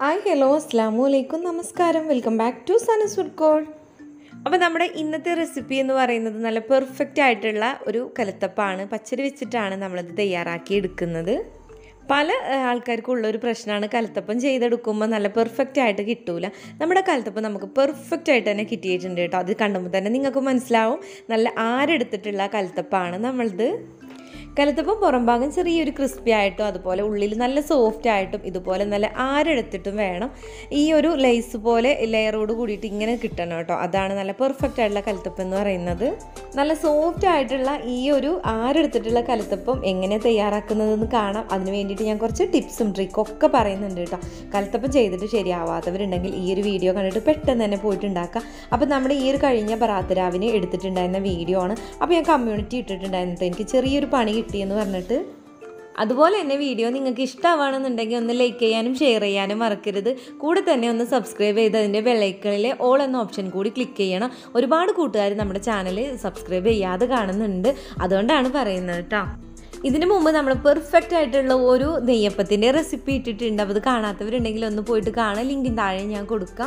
hi hello അസ്സാം വലൈക്കും നമസ്കാരം welcome back to Sanas food call അപ്പോൾ നമ്മുടെ ഇന്നത്തെ റെസിപ്പി എന്ന് പറയുന്നത് നല്ല പെർഫെക്റ്റ് ആയിട്ടുള്ള ഒരു കലത്തപ്പാണ് പച്ചരി വെച്ചിട്ടാണ് നമ്മളിത് തയ്യാറാക്കി എടുക്കുന്നത് പല ഏഹ്, ആൾക്കാർക്കും ഉള്ള ഒരു പ്രശ്നമാണ് കലത്തപ്പം ചെയ്തെടുക്കുമ്പോൾ നല്ല പെർഫെക്റ്റ് ആയിട്ട് കിട്ടൂല നമ്മുടെ കലത്തപ്പം നമുക്ക് പെർഫെക്റ്റ് ആയിട്ട് തന്നെ കിട്ടിയിട്ടുണ്ട് കേട്ടോ അത് കണ്ടുമ്പോൾ തന്നെ നിങ്ങൾക്ക് മനസ്സിലാവും നല്ല ആരെടുത്തിട്ടുള്ള കലത്തപ്പാണ് നമ്മളത് കലത്തപ്പം പുറം ഭാഗം ചെറിയൊരു ക്രിസ്പി ആയിട്ടും അതുപോലെ ഉള്ളിൽ നല്ല സോഫ്റ്റ് ആയിട്ടും ഇതുപോലെ നല്ല ആരെടുത്തിട്ടും വേണം ഈ ഒരു ലേസ് പോലെ ലെയറോട് കൂടിയിട്ട് ഇങ്ങനെ കിട്ടണം കേട്ടോ അതാണ് നല്ല പെർഫെക്റ്റ് ആയിട്ടുള്ള കലത്തപ്പം എന്ന് പറയുന്നത് നല്ല സോഫ്റ്റ് ആയിട്ടുള്ള ഈ ഒരു ആരെടുത്തിട്ടുള്ള കലത്തപ്പം എങ്ങനെ തയ്യാറാക്കുന്നതെന്ന് കാണാം അതിന് വേണ്ടിയിട്ട് ഞാൻ കുറച്ച് ടിപ്സും ട്രിക്കും ഒക്കെ പറയുന്നുണ്ട് കേട്ടോ കലത്തപ്പം ചെയ്തിട്ട് ശരിയാവാത്തവരുണ്ടെങ്കിൽ ഈ ഒരു വീഡിയോ കണ്ടിട്ട് പെട്ടെന്ന് തന്നെ പോയിട്ട് ഉണ്ടാക്കാം അപ്പോൾ നമ്മുടെ ഈ ഒരു കഴിഞ്ഞ ബറാത്തരാവിന് എടുത്തിട്ടുണ്ടായിരുന്ന വീഡിയോ ആണ് അപ്പോൾ ഞാൻ കമ്മ്യൂണിറ്റി ഇട്ടിട്ടുണ്ടായിരുന്നു എനിക്ക് ചെറിയൊരു പണി കിട്ടിയെന്ന് പറഞ്ഞിട്ട് അതുപോലെ തന്നെ വീഡിയോ നിങ്ങൾക്ക് ഇഷ്ടമാണെന്നുണ്ടെങ്കിൽ ഒന്ന് ലൈക്ക് ചെയ്യാനും ഷെയർ ചെയ്യാനും മറക്കരുത് കൂടെ തന്നെ ഒന്ന് സബ്സ്ക്രൈബ് ചെയ്ത് അതിൻ്റെ വെള്ളൈക്കളിലെ ഓൾ എന്ന ഓപ്ഷൻ കൂടി ക്ലിക്ക് ചെയ്യണം ഒരുപാട് കൂട്ടുകാർ നമ്മുടെ ചാനൽ സബ്സ്ക്രൈബ് ചെയ്യാതെ കാണുന്നുണ്ട് അതുകൊണ്ടാണ് പറയുന്നത് കേട്ടോ ഇതിനു മുമ്പ് നമ്മൾ പെർഫെക്റ്റ് ആയിട്ടുള്ള ഒരു നെയ്യപ്പത്തിൻ്റെ റെസിപ്പി ഇട്ടിട്ടുണ്ട് അപ്പോൾ അത് കാണാത്തവരുണ്ടെങ്കിൽ ഒന്ന് പോയിട്ട് കാണാം ലിങ്കിൻ താഴെ ഞാൻ കൊടുക്കാം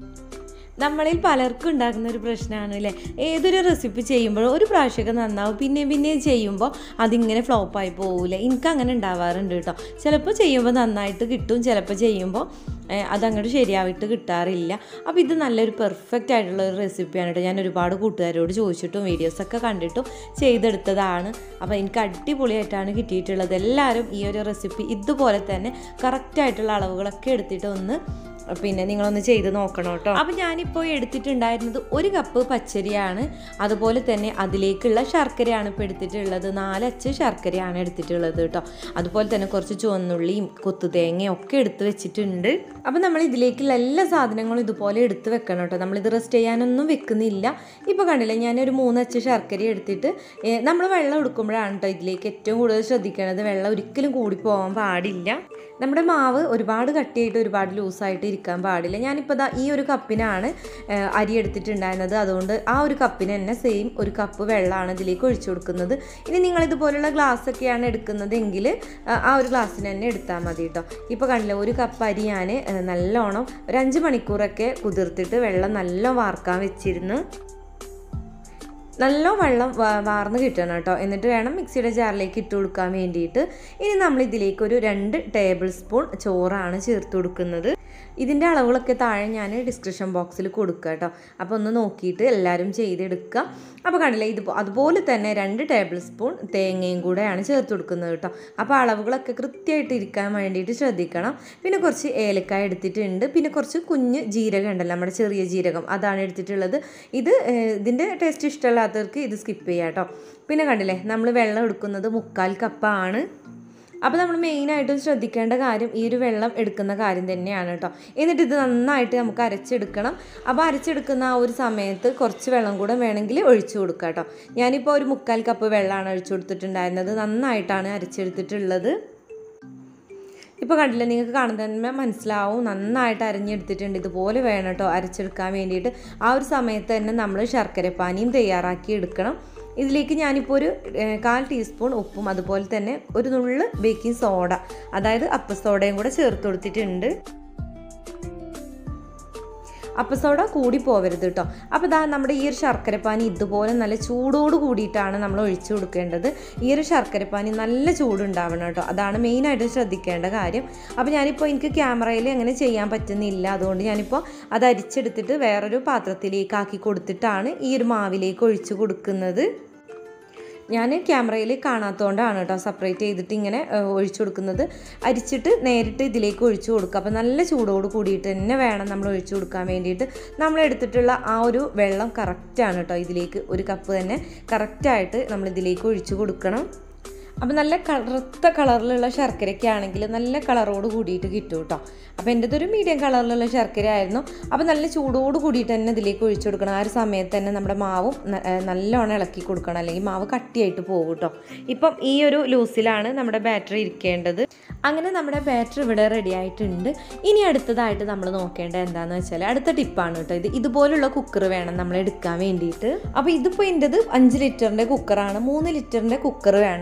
നമ്മളിൽ പലർക്കും ഉണ്ടാകുന്ന ഒരു പ്രശ്നമാണ് അല്ലേ ഏതൊരു റെസിപ്പി ചെയ്യുമ്പോഴും ഒരു പ്രാവശ്യമൊക്കെ നന്നാവും പിന്നെയും പിന്നെയും ചെയ്യുമ്പോൾ അതിങ്ങനെ ഫ്ലോപ്പായി പോകില്ല എനിക്ക് അങ്ങനെ ഉണ്ടാവാറുണ്ട് കേട്ടോ ചിലപ്പോൾ ചെയ്യുമ്പോൾ നന്നായിട്ട് കിട്ടും ചിലപ്പോൾ ചെയ്യുമ്പോൾ ഏഹ്, അതങ്ങോട്ട് ശരിയായിട്ട് കിട്ടാറില്ല അപ്പോൾ ഇത് നല്ലൊരു പെർഫെക്റ്റ് ആയിട്ടുള്ള ഒരു റെസിപ്പിയാണ് കേട്ടോ ഞാൻ ഒരുപാട് കൂട്ടുകാരോട് ചോദിച്ചിട്ടും വീഡിയോസൊക്കെ കണ്ടിട്ടും ചെയ്തെടുത്തതാണ് അപ്പോൾ എനിക്ക് അടിപൊളിയായിട്ടാണ് കിട്ടിയിട്ടുള്ളത് എല്ലാവരും ഈ ഒരു റെസിപ്പി ഇതുപോലെ തന്നെ കറക്റ്റായിട്ടുള്ള അളവുകളൊക്കെ എടുത്തിട്ട് ഒന്ന് പിന്നെ നിങ്ങളൊന്ന് ചെയ്ത് നോക്കണം കേട്ടോ അപ്പം ഞാനിപ്പോൾ എടുത്തിട്ടുണ്ടായിരുന്നത് ഒരു കപ്പ് പച്ചരിയാണ് അതുപോലെ തന്നെ അതിലേക്കുള്ള ശർക്കരയാണ് ഇപ്പോൾ എടുത്തിട്ടുള്ളത് നാലച്ച് ശർക്കരയാണ് എടുത്തിട്ടുള്ളത് കേട്ടോ അതുപോലെ തന്നെ കുറച്ച് ചുവന്നുള്ളിയും കൊത്തുതേങ്ങയും ഒക്കെ എടുത്ത് വെച്ചിട്ടുണ്ട് അപ്പം നമ്മൾ ഇതിലേക്കുള്ള എല്ലാ സാധനങ്ങളും ഇതുപോലെ എടുത്ത് വെക്കണം കേട്ടോ നമ്മളിത് റെസ്റ്റ് ചെയ്യാനൊന്നും വെക്കുന്നില്ല ഇപ്പോൾ കണ്ടില്ലേ ഞാനൊരു മൂന്നച്ച് ശർക്കര എടുത്തിട്ട് നമ്മൾ വെള്ളം എടുക്കുമ്പോഴാണ് കേട്ടോ ഇതിലേക്ക് ഏറ്റവും കൂടുതൽ ശ്രദ്ധിക്കേണ്ടത് വെള്ളം ഒരിക്കലും കൂടി പോകാൻ പാടില്ല നമ്മുടെ മാവ് ഒരുപാട് കട്ടിയായിട്ട് ഒരുപാട് ലൂസായിട്ട് ഇരിക്കാൻ പാടില്ല ഞാനിപ്പോൾ ദാ ഈ ഒരു കപ്പിനാണ് ആ, അരി എടുത്തിട്ടുണ്ടായിരുന്നത് അതുകൊണ്ട് ആ ഒരു കപ്പിന് തന്നെ സെയിം ഒരു കപ്പ് വെള്ളമാണ് ഇതിലേക്ക് ഒഴിച്ചു കൊടുക്കുന്നത് ഇനി നിങ്ങൾ ഇതുപോലുള്ള ഗ്ലാസ് ഒക്കെയാണ് എടുക്കുന്നതെങ്കിൽ ആ, ആ ഒരു ഗ്ലാസ്സിന് തന്നെ എടുത്താൽ മതി കേട്ടോ ഇപ്പോൾ കണ്ടില്ല ഒരു കപ്പ് അരി ഞാൻ ആ, നല്ലോണം ഒരു അഞ്ച് മണിക്കൂറൊക്കെ കുതിർത്തിട്ട് വെള്ളം നല്ല വാർക്കാൻ വെച്ചിരുന്നു നല്ല വെള്ളം വാ- വാർന്ന് കിട്ടണം കേട്ടോ എന്നിട്ട് വേണം മിക്സിയുടെ ജാറിലേക്ക് ഇട്ട് കൊടുക്കാൻ വേണ്ടിയിട്ട് ഇനി നമ്മൾ ഇതിലേക്ക് ഒരു രണ്ട് ടേബിൾ സ്പൂൺ ചോറാണ് ചേർത്ത് കൊടുക്കുന്നത് ഇതിൻ്റെ അളവുകളൊക്കെ താഴെ ഞാൻ ഡിസ്ക്രിപ്ഷൻ ബോക്സിൽ കൊടുക്കുക കേട്ടോ അപ്പോൾ ഒന്ന് നോക്കിയിട്ട് എല്ലാവരും ചെയ്തെടുക്കുക അപ്പോൾ കണ്ടില്ലേ ഇത് അതുപോലെ തന്നെ രണ്ട് ടേബിൾ സ്പൂൺ തേങ്ങയും കൂടെയാണ് ചേർത്ത് കൊടുക്കുന്നത് കേട്ടോ അപ്പോൾ അളവുകളൊക്കെ കൃത്യമായിട്ട് ഇരിക്കാൻ വേണ്ടിയിട്ട് ശ്രദ്ധിക്കണം പിന്നെ കുറച്ച് ഏലക്കായ എടുത്തിട്ടുണ്ട് പിന്നെ കുറച്ച് കുഞ്ഞ് ജീരകം ഉണ്ടല്ലോ നമ്മുടെ ചെറിയ ജീരകം അതാണ് എടുത്തിട്ടുള്ളത് ഇത് ഏഹ്, ഇതിൻ്റെ ടേസ്റ്റ് ഇഷ്ടമല്ലാത്തവർക്ക് ഇത് സ്കിപ്പ് ചെയ്യാം കേട്ടോ പിന്നെ കണ്ടില്ലേ നമ്മൾ വെള്ളം എടുക്കുന്നത് മുക്കാൽ കപ്പാണ് അപ്പോൾ നമ്മൾ മെയിനായിട്ടും ശ്രദ്ധിക്കേണ്ട കാര്യം ഈ ഒരു വെള്ളം എടുക്കുന്ന കാര്യം തന്നെയാണ് കേട്ടോ എന്നിട്ട് ഇത് നന്നായിട്ട് നമുക്ക് അരച്ചെടുക്കണം അപ്പോൾ അരച്ചെടുക്കുന്ന ആ ഒരു സമയത്ത് കുറച്ച് വെള്ളം കൂടെ വേണമെങ്കിൽ ഒഴിച്ചു കൊടുക്കുക കേട്ടോ ഞാനിപ്പോൾ ഒരു മുക്കാൽ കപ്പ് വെള്ളമാണ് ഒഴിച്ചു കൊടുത്തിട്ടുണ്ടായിരുന്നത് നന്നായിട്ടാണ് അരച്ചെടുത്തിട്ടുള്ളത് ഇപ്പോൾ കണ്ടില്ല നിങ്ങൾക്ക് കാണുന്നത് തന്നെ മനസ്സിലാവും നന്നായിട്ട് അരഞ്ഞെടുത്തിട്ടുണ്ട് ഇതുപോലെ വേണം കേട്ടോ അരച്ചെടുക്കാൻ വേണ്ടിയിട്ട് ആ ഒരു സമയത്ത് തന്നെ നമ്മൾ ശർക്കരപ്പാനിയും തയ്യാറാക്കി എടുക്കണം ഇതിലേക്ക് ഞാനിപ്പോൾ ഒരു ഏഹ്, കാൽ ടീസ്പൂൺ ഉപ്പും അതുപോലെ തന്നെ ഒരു നുള്ള് ബേക്കിംഗ് സോഡ അതായത് അപ്പ സോഡയും കൂടെ ചേർത്ത് കൊടുത്തിട്ടുണ്ട് അപ്പം സോഡ കൂടി പോവരുത് കേട്ടോ അപ്പോൾ ഇതാ നമ്മുടെ ഈ ഒരു ശർക്കരപ്പാനി ഇതുപോലെ നല്ല ചൂടോട് കൂടിയിട്ടാണ് നമ്മൾ ഒഴിച്ചു കൊടുക്കേണ്ടത് ഈ ഒരു ശർക്കരപ്പാനി നല്ല ചൂടുണ്ടാവണം കേട്ടോ അതാണ് മെയിനായിട്ട് ശ്രദ്ധിക്കേണ്ട കാര്യം അപ്പോൾ ഞാനിപ്പോൾ എനിക്ക് ക്യാമറയിൽ അങ്ങനെ ചെയ്യാൻ പറ്റുന്നില്ല അതുകൊണ്ട് ഞാനിപ്പോൾ അത് അരിച്ചെടുത്തിട്ട് വേറൊരു പാത്രത്തിലേക്ക് ആക്കി കൊടുത്തിട്ടാണ് ഈ ഒരു മാവിലേക്ക് ഒഴിച്ചു കൊടുക്കുന്നത് ഞാൻ ക്യാമറയിൽ കാണാത്തതുകൊണ്ടാണ് കേട്ടോ സെപ്പറേറ്റ് ചെയ്തിട്ട് ഇങ്ങനെ ഏഹ്, ഒഴിച്ചു കൊടുക്കുന്നത് അരിച്ചിട്ട് നേരിട്ട് ഇതിലേക്ക് ഒഴിച്ചു കൊടുക്കുക അപ്പോൾ നല്ല ചൂടോട് കൂടിയിട്ട് തന്നെ വേണം നമ്മൾ ഒഴിച്ചു കൊടുക്കാൻ വേണ്ടിയിട്ട് നമ്മൾ എടുത്തിട്ടുള്ള ആ ഒരു വെള്ളം കറക്റ്റാണ് കേട്ടോ ഇതിലേക്ക് ഒരു കപ്പ് തന്നെ കറക്റ്റായിട്ട് നമ്മൾ ഇതിലേക്ക് ഒഴിച്ചു കൊടുക്കണം അപ്പോൾ നല്ല കറുത്ത കളറിലുള്ള ശർക്കരയൊക്കെ ആണെങ്കിൽ നല്ല കളറോട് കൂടിയിട്ട് കിട്ടും കേട്ടോ അപ്പോൾ എൻ്റെത് ഒരു മീഡിയം കളറിലുള്ള ശർക്കര ആയിരുന്നു അപ്പോൾ നല്ല ചൂടോട് കൂടിയിട്ട് തന്നെ ഇതിലേക്ക് ഒഴിച്ചു കൊടുക്കണം ആ ഒരു സമയത്ത് തന്നെ നമ്മുടെ മാവും ന- ഏഹ് നല്ലോണം ഇളക്കി കൊടുക്കണം അല്ലെങ്കിൽ മാവ് കട്ടിയായിട്ട് പോകും കേട്ടോ ഇപ്പം ഈ ഒരു ലൂസിലാണ് നമ്മുടെ ബാറ്ററി ഇരിക്കേണ്ടത് അങ്ങനെ നമ്മുടെ ബാറ്ററി ഇവിടെ റെഡി ആയിട്ടുണ്ട് ഇനി അടുത്തതായിട്ട് നമ്മൾ നോക്കേണ്ടത് എന്താണെന്ന് വെച്ചാൽ അടുത്ത ടിപ്പാണ് കേട്ടോ ഇത് ഇതുപോലുള്ള കുക്കർ വേണം നമ്മൾ എടുക്കാൻ വേണ്ടിയിട്ട് അപ്പോൾ ഇതിപ്പോൾ എൻ്റെത് അഞ്ച് ലിറ്ററിൻ്റെ കുക്കറാണ് മൂന്ന് ലിറ്ററിൻ്റെ കുക്കർ വേണം കേട്ടോ നിങ്ങൾ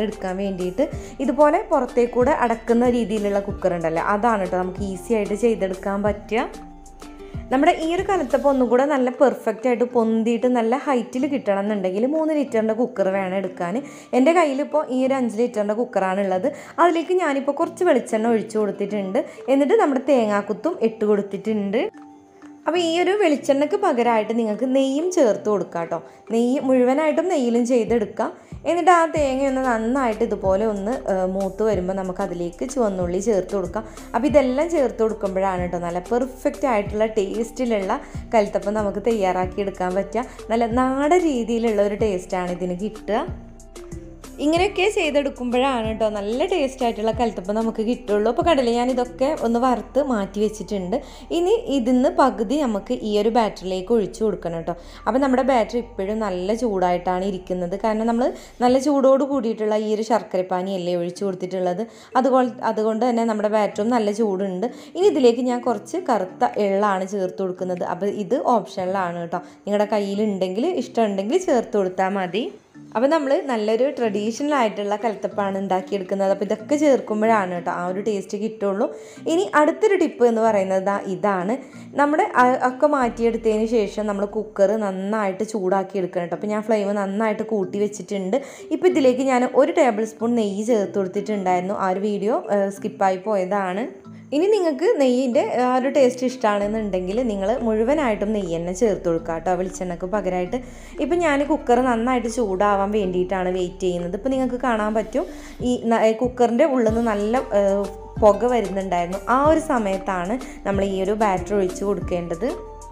എടുക്കാൻ വേണ്ടിയിട്ട് ഇതുപോലെ പുറത്തേക്കൂടെ അടക്കുന്ന രീതിയിലുള്ള കുക്കർ ഉണ്ടല്ലോ അതാണ് കേട്ടോ നമുക്ക് ഈസി ആയിട്ട് ചെയ്തെടുക്കാൻ പറ്റുക നമ്മുടെ ഈ ഒരു കലത്തപ്പം ഒന്നും കൂടെ നല്ല പെർഫെക്റ്റ് ആയിട്ട് പൊന്തിയിട്ട് നല്ല ഹൈറ്റിൽ കിട്ടണം എന്നുണ്ടെങ്കിൽ മൂന്ന് ലിറ്ററിൻ്റെ കുക്കർ വേണം എടുക്കാൻ എൻ്റെ കയ്യിലിപ്പോൾ ഈ ഒരു അഞ്ച് ലിറ്ററിൻ്റെ കുക്കറാണ് ഉള്ളത് അതിലേക്ക് ഞാനിപ്പോൾ കുറച്ച് വെളിച്ചെണ്ണ ഒഴിച്ചു കൊടുത്തിട്ടുണ്ട് എന്നിട്ട് നമ്മുടെ തേങ്ങാക്കുത്തും ഇട്ട് കൊടുത്തിട്ടുണ്ട് അപ്പോൾ ഈ ഒരു വെളിച്ചെണ്ണയ്ക്ക് പകരമായിട്ട് നിങ്ങൾക്ക് നെയ്യും ചേർത്ത് കൊടുക്കാം കേട്ടോ നെയ്യ് മുഴുവനായിട്ടും നെയ്യിലും ചെയ്തെടുക്കാം എന്നിട്ട് ആ തേങ്ങയൊന്ന് നന്നായിട്ട് ഇതുപോലെ ഒന്ന് മൂത്ത് വരുമ്പോൾ നമുക്ക് അതിലേക്ക് ചുവന്നുള്ളി ചേർത്ത് കൊടുക്കാം അപ്പോൾ ഇതെല്ലാം ചേർത്ത് കൊടുക്കുമ്പോഴാണ് കേട്ടോ നല്ല പെർഫെക്റ്റ് ആയിട്ടുള്ള ടേസ്റ്റിലുള്ള കലത്തപ്പം നമുക്ക് തയ്യാറാക്കി എടുക്കാൻ പറ്റുക നല്ല നാടൻ രീതിയിലുള്ള ഒരു ടേസ്റ്റാണ് ഇതിന് കിട്ടുക ഇങ്ങനെയൊക്കെ ചെയ്തെടുക്കുമ്പോഴാണ് കേട്ടോ നല്ല ടേസ്റ്റ് ആയിട്ടുള്ള കലത്തപ്പം നമുക്ക് കിട്ടുള്ളൂ അപ്പോൾ കടല ഞാൻ ഇതൊക്കെ ഒന്ന് വറുത്ത് മാറ്റി വെച്ചിട്ടുണ്ട് ഇനി ഇതിന്ന് പകുതി നമുക്ക് ഈ ഒരു ബാറ്ററിലേക്ക് ഒഴിച്ചു കൊടുക്കണം കേട്ടോ അപ്പോൾ നമ്മുടെ ബാറ്ററി ഇപ്പോഴും നല്ല ചൂടായിട്ടാണ് ഇരിക്കുന്നത് കാരണം നമ്മൾ നല്ല ചൂടോട് കൂടിയിട്ടുള്ള ഈ ഒരു ശർക്കരപ്പാനിയല്ലേ ഒഴിച്ചു കൊടുത്തിട്ടുള്ളത് അതുപോലെ അതുകൊണ്ട് തന്നെ നമ്മുടെ ബാറ്ററും നല്ല ചൂടുണ്ട് ഇനി ഇതിലേക്ക് ഞാൻ കുറച്ച് കറുത്ത എള്ളാണ് ചേർത്ത് കൊടുക്കുന്നത് അപ്പോൾ ഇത് ഓപ്ഷനിലാണ് കേട്ടോ നിങ്ങളുടെ കയ്യിലുണ്ടെങ്കിൽ ഇഷ്ടമുണ്ടെങ്കിൽ ചേർത്ത് കൊടുത്താൽ മതി അപ്പോൾ നമ്മൾ നല്ലൊരു ട്രഡീഷണൽ ആയിട്ടുള്ള കലത്തപ്പാണ് ഉണ്ടാക്കിയെടുക്കുന്നത് അപ്പോൾ ഇതൊക്കെ ചേർക്കുമ്പോഴാണ് കേട്ടോ ആ ഒരു ടേസ്റ്റ് കിട്ടുള്ളൂ ഇനി അടുത്തൊരു ടിപ്പ് എന്ന് പറയുന്നത് ദാ ഇതാണ് നമ്മുടെ അ- ഒക്കെ മാറ്റിയെടുത്തതിന് ശേഷം നമ്മൾ കുക്കർ നന്നായിട്ട് ചൂടാക്കി എടുക്കണം കേട്ടോ അപ്പോൾ ഞാൻ ഫ്ലെയിം നന്നായിട്ട് കൂട്ടി വെച്ചിട്ടുണ്ട് ഇപ്പോൾ ഇതിലേക്ക് ഞാൻ ഒരു ടേബിൾ സ്പൂൺ നെയ്യ് ചേർത്ത് കൊടുത്തിട്ടുണ്ടായിരുന്നു ആ ഒരു വീഡിയോ സ്കിപ്പായി പോയതാണ് ഇനി നിങ്ങൾക്ക് നെയ്യിൻ്റെ ആ ഒരു ടേസ്റ്റ് ഇഷ്ടമാണെന്നുണ്ടെങ്കിൽ നിങ്ങൾ മുഴുവനായിട്ടും നെയ്യ് തന്നെ ചേർത്ത് കൊടുക്കുക കേട്ടോ വെളിച്ചെണ്ണക്ക് പകരമായിട്ട് ഇപ്പം ഞാൻ കുക്കർ നന്നായിട്ട് ചൂടാവാൻ വേണ്ടിയിട്ടാണ് വെയിറ്റ് ചെയ്യുന്നത് ഇപ്പം നിങ്ങൾക്ക് കാണാൻ പറ്റും ഈ കുക്കറിൻ്റെ ഉള്ളിൽ നിന്ന് നല്ല ആ, പുക വരുന്നുണ്ടായിരുന്നു ആ ഒരു സമയത്താണ് നമ്മൾ ഈ ഒരു ബാറ്റർ ഒഴിച്ച് കൊടുക്കേണ്ടത്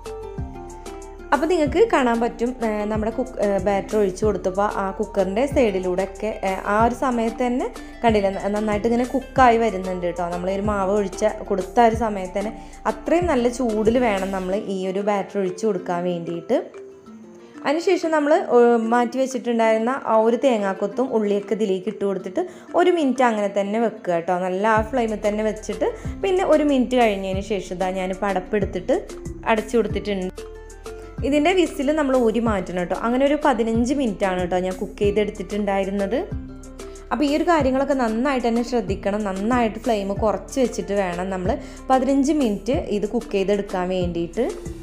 അപ്പോൾ നിങ്ങൾക്ക് കാണാൻ പറ്റും ആ, നമ്മുടെ കുക്ക് ബാറ്റർ ഒഴിച്ചു കൊടുത്തപ്പോൾ ആ കുക്കറിൻ്റെ സൈഡിലൂടെയൊക്കെ ആ, ആ ഒരു സമയത്ത് തന്നെ കണ്ടില്ല ന- നന്നായിട്ട് ഇങ്ങനെ കുക്കായി വരുന്നുണ്ട് കേട്ടോ നമ്മൾ ഒരു മാവ് ഒഴിച്ച കൊടുത്ത ആ ഒരു സമയത്ത് തന്നെ അത്രയും നല്ല ചൂടിൽ വേണം നമ്മൾ ഈ ഒരു ബാറ്റർ ഒഴിച്ചു കൊടുക്കാൻ വേണ്ടിയിട്ട് അതിനുശേഷം നമ്മൾ മാറ്റി വെച്ചിട്ടുണ്ടായിരുന്ന ആ ഒരു തേങ്ങാക്കൊത്തും ഉള്ളിയൊക്കെ ഇതിലേക്ക് ഇട്ട് കൊടുത്തിട്ട് ഒരു മിനിറ്റ് അങ്ങനെ തന്നെ വെക്കുക കേട്ടോ നല്ല ആ ഫ്ലെയിമിൽ തന്നെ വെച്ചിട്ട് പിന്നെ ഒരു മിനിറ്റ് കഴിഞ്ഞതിന് ശേഷം ഇതാ ഞാനിപ്പോൾ അടപ്പെടുത്തിട്ട് അടച്ചു കൊടുത്തിട്ടുണ്ട് ഇതിൻ്റെ വിസിൽ നമ്മൾ ഊരി മാറ്റണം കേട്ടോ അങ്ങനെ ഒരു പതിനഞ്ച് മിനിറ്റാണ് കേട്ടോ ഞാൻ കുക്ക് ചെയ്തെടുത്തിട്ടുണ്ടായിരുന്നത് അപ്പോൾ ഈ ഒരു കാര്യങ്ങളൊക്കെ നന്നായിട്ട് തന്നെ ശ്രദ്ധിക്കണം നന്നായിട്ട് ഫ്ലെയിം കുറച്ച് വെച്ചിട്ട് വേണം നമ്മൾ പതിനഞ്ച് മിനിറ്റ് ഇത് കുക്ക് ചെയ്തെടുക്കാൻ വേണ്ടിയിട്ട്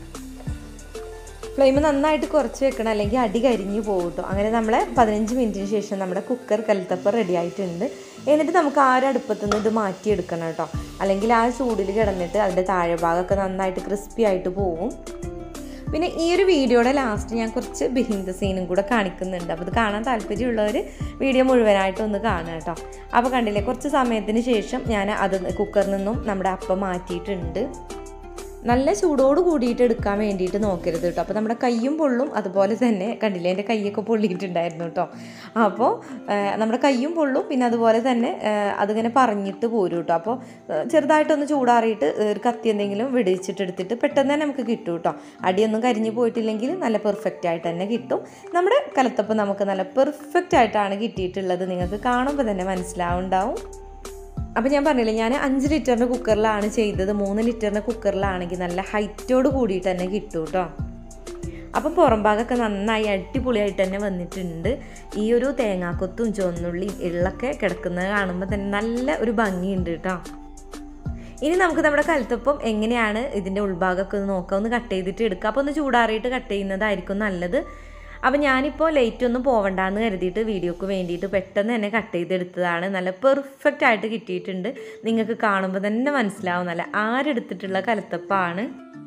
ഫ്ലെയിം നന്നായിട്ട് കുറച്ച് വെക്കണം അല്ലെങ്കിൽ അടി കരിഞ്ഞു പോകും കേട്ടോ അങ്ങനെ നമ്മൾ പതിനഞ്ച് മിനിറ്റിന് ശേഷം നമ്മുടെ കുക്കർ കലത്തപ്പം റെഡി ആയിട്ടുണ്ട് എന്നിട്ട് നമുക്ക് ആ ഒരു അടുപ്പത്തു നിന്ന് ഇത് മാറ്റിയെടുക്കണം കേട്ടോ അല്ലെങ്കിൽ ആ ചൂടിൽ കിടന്നിട്ട് അതിൻ്റെ താഴെ ഭാഗമൊക്കെ നന്നായിട്ട് ക്രിസ്പി ആയിട്ട് പോകും പിന്നെ ഈ ഒരു വീഡിയോയുടെ ലാസ്റ്റ് ഞാൻ കുറച്ച് ബിഹിന്ദ സീനും കൂടെ കാണിക്കുന്നുണ്ട് അപ്പോൾ ഇത് കാണാൻ താല്പര്യമുള്ളവർ വീഡിയോ മുഴുവനായിട്ടൊന്ന് കാണുക കേട്ടോ അപ്പോൾ കണ്ടില്ലേ കുറച്ച് സമയത്തിന് ശേഷം ഞാൻ അത് കുക്കറിൽ നിന്നും നമ്മുടെ അപ്പം മാറ്റിയിട്ടുണ്ട് നല്ല ചൂടോട് കൂടിയിട്ട് എടുക്കാൻ വേണ്ടിയിട്ട് നോക്കരുത് കേട്ടോ അപ്പോൾ നമ്മുടെ കയ്യും പൊള്ളും അതുപോലെ തന്നെ കണ്ടില്ലേ എൻ്റെ കൈയൊക്കെ പൊള്ളിയിട്ടുണ്ടായിരുന്നു കേട്ടോ അപ്പോൾ ആ, നമ്മുടെ കയ്യും പൊള്ളും പിന്നെ അതുപോലെ തന്നെ ആ, അതിങ്ങനെ പറഞ്ഞിട്ട് പോരും കേട്ടോ അപ്പോൾ ആ, ചെറുതായിട്ടൊന്ന് ചൂടാറിയിട്ട് ഒരു കത്തി എന്തെങ്കിലും വെടിച്ചിട്ട് എടുത്തിട്ട് പെട്ടെന്ന് തന്നെ നമുക്ക് കിട്ടും കേട്ടോ അടിയൊന്നും കരിഞ്ഞു പോയിട്ടില്ലെങ്കിൽ നല്ല പെർഫെക്റ്റ് ആയിട്ട് തന്നെ കിട്ടും നമ്മുടെ കലത്തപ്പം നമുക്ക് നല്ല പെർഫെക്റ്റ് ആയിട്ടാണ് കിട്ടിയിട്ടുള്ളത് നിങ്ങൾക്ക് കാണുമ്പോൾ തന്നെ മനസ്സിലാവുണ്ടാവും അപ്പോൾ ഞാൻ പറഞ്ഞില്ലേ ഞാൻ അഞ്ച് ലിറ്ററിൻ്റെ കുക്കറിലാണ് ചെയ്തത് മൂന്ന് ലിറ്ററിൻ്റെ കുക്കറിലാണെങ്കിൽ നല്ല ഹൈറ്റോട് കൂടിയിട്ട് തന്നെ കിട്ടും കേട്ടോ അപ്പം പുറം ഭാഗമൊക്കെ നന്നായി അടിപൊളിയായിട്ട് തന്നെ വന്നിട്ടുണ്ട് ഈ ഒരു തേങ്ങാക്കൊത്തും ചുവന്നുള്ളിയും എള്ളൊക്കെ കിടക്കുന്നത് കാണുമ്പോൾ തന്നെ നല്ല ഒരു ഭംഗിയുണ്ട് കേട്ടോ ഇനി നമുക്ക് നമ്മുടെ കലത്തപ്പം എങ്ങനെയാണ് ഇതിൻ്റെ ഉൾഭാഗമൊക്കെ ഒന്ന് നോക്കാം ഒന്ന് കട്ട് ചെയ്തിട്ട് എടുക്കുക അപ്പോൾ ഒന്ന് ചൂടാറിയിട്ട് കട്ട് ചെയ്യുന്നതായിരിക്കും നല്ലത് അപ്പോൾ ഞാനിപ്പോൾ ലേറ്റ് ഒന്നും പോവണ്ടെന്ന് കരുതിയിട്ട് വീഡിയോക്ക് വേണ്ടിയിട്ട് പെട്ടെന്ന് തന്നെ കട്ട് ചെയ്തെടുത്തതാണ് നല്ല പെർഫെക്റ്റ് ആയിട്ട് കിട്ടിയിട്ടുണ്ട് നിങ്ങൾക്ക് കാണുമ്പോൾ തന്നെ മനസ്സിലാവും നല്ല ആരെടുത്തിട്ടുള്ള കലത്തപ്പാണ്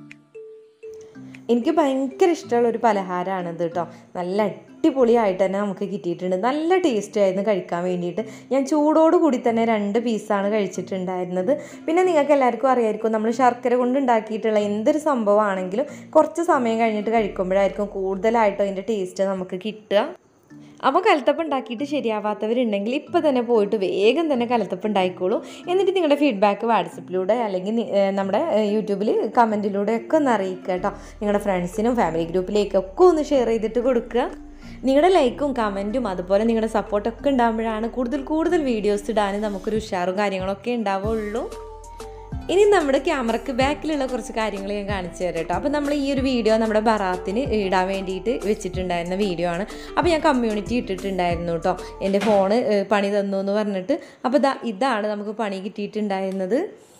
എനിക്ക് ഭയങ്കര ഇഷ്ടമുള്ള ഒരു പലഹാരമാണിത് കേട്ടോ നല്ല അടിപൊളിയായിട്ട് തന്നെ നമുക്ക് കിട്ടിയിട്ടുണ്ട് നല്ല ടേസ്റ്റ് ആയിരുന്നു കഴിക്കാൻ വേണ്ടിയിട്ട് ഞാൻ ചൂടോട് കൂടി തന്നെ രണ്ട് പീസാണ് കഴിച്ചിട്ടുണ്ടായിരുന്നത് പിന്നെ നിങ്ങൾക്ക് എല്ലാവർക്കും അറിയായിരിക്കും നമ്മൾ ശർക്കര കൊണ്ട് ഉണ്ടാക്കിയിട്ടുള്ള എന്തൊരു സംഭവമാണെങ്കിലും കുറച്ച് സമയം കഴിഞ്ഞിട്ട് കഴിക്കുമ്പോഴായിരിക്കും കൂടുതലായിട്ടും അതിൻ്റെ ടേസ്റ്റ് നമുക്ക് കിട്ടുക അപ്പോൾ കലത്തപ്പം ഉണ്ടാക്കിയിട്ട് ശരിയാവാത്തവരുണ്ടെങ്കിൽ ഇപ്പോൾ തന്നെ പോയിട്ട് വേഗം തന്നെ കലത്തപ്പം ഉണ്ടായിക്കോളൂ എന്നിട്ട് നിങ്ങളുടെ ഫീഡ്ബാക്ക് വാട്സപ്പിലൂടെ അല്ലെങ്കിൽ നി- ഏഹ് നമ്മുടെ ഏഹ് യൂട്യൂബിൽ കമൻറ്റിലൂടെ ഒക്കെ ഒന്ന് അറിയിക്കുക കേട്ടോ നിങ്ങളുടെ ഫ്രണ്ട്സിനും ഫാമിലി ഗ്രൂപ്പിലേക്കൊക്കെ ഒന്ന് ഷെയർ ചെയ്തിട്ട് കൊടുക്കുക നിങ്ങളുടെ ലൈക്കും കമൻറ്റും അതുപോലെ നിങ്ങളുടെ സപ്പോർട്ടൊക്കെ ഉണ്ടാകുമ്പോഴാണ് കൂടുതൽ കൂടുതൽ വീഡിയോസ് ഇടാനും നമുക്കൊരു ഉഷാറും കാര്യങ്ങളൊക്കെ ഉണ്ടാവുള്ളൂ ഇനി നമ്മുടെ ക്യാമറക്ക് ബാക്കിലുള്ള കുറച്ച് കാര്യങ്ങൾ ഞാൻ കാണിച്ചു തരാം കേട്ടോ അപ്പോൾ നമ്മൾ ഈ ഒരു വീഡിയോ നമ്മുടെ ബറാത്തിന് ഇടാൻ വേണ്ടിയിട്ട് വെച്ചിട്ടുണ്ടായിരുന്ന വീഡിയോ ആണ് അപ്പോൾ ഞാൻ കമ്മ്യൂണിറ്റി ഇട്ടിട്ടുണ്ടായിരുന്നു കേട്ടോ എൻ്റെ ഫോണ് പണി തന്നു എന്ന് പറഞ്ഞിട്ട് അപ്പോൾ ഇതാ ഇതാണ് നമുക്ക് പണി കിട്ടിയിട്ടുണ്ടായിരുന്നത്